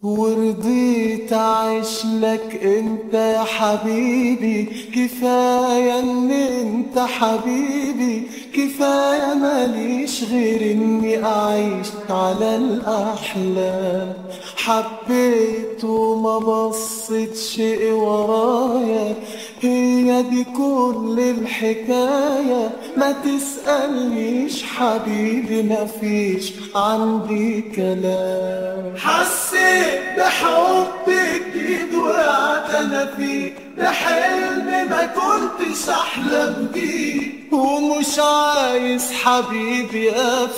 ورضيت اعيش لك انت يا حبيبي كفاية ان انت حبيبي كفاية ماليش غير اني اعيش على الاحلام حبيت وما بصيتش ورايا هي دي كل الحكاية ما تسألنيش حبيبي مفيش عندي كلام حسيت بحب جديد وقعت انا فيه ده حلم ما كنتش احلم بيه ومش عايز حبيبي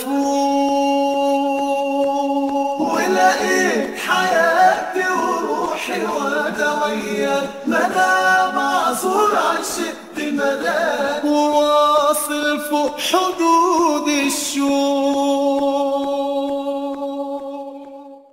افوق ولقيت حياتي وروحي وانا وياك ما انا معذور عشقت ملاك وواصل فوق حدود الشوق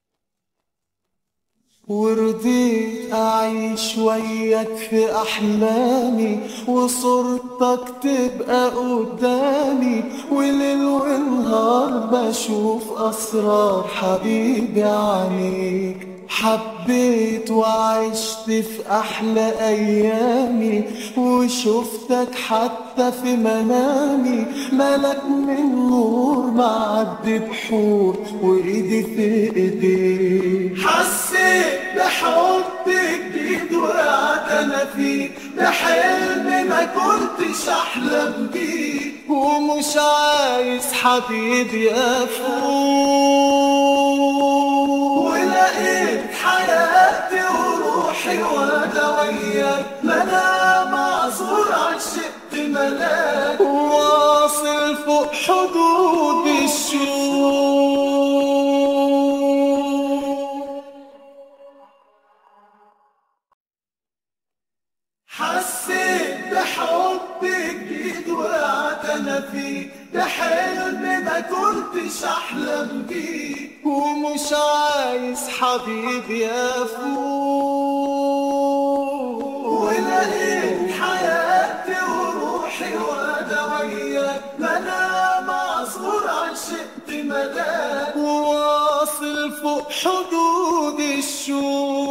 ورضيت أعيش وياك في أحلامي وصورتك تبقى قدامي وليل ونهار بشوف أسرار حبيبي عينيك حبيت وعشت في أحلى أيامي وشفتك حتى في منامي ملك من نور معدي بحور وإيدي في إيديك حسيت بحب جديد وقعت أنا فيه ده حلم ما كنتش أحلم بيه ومش عايز حبيبي أفوق ولقيت حياتي وروحي وانا وياك ما انا معذور عشقت ملاك واصل فوق حدود الشوق حسيت بحب جديد وقعت انا فيه ده حلم ما كنتش احلم بيه ومش عايز حبيبي افوق ولقيت حياتي وروحي وانا وياك ما انا معذور عشقت ملاك وواصل فوق حدود الشوق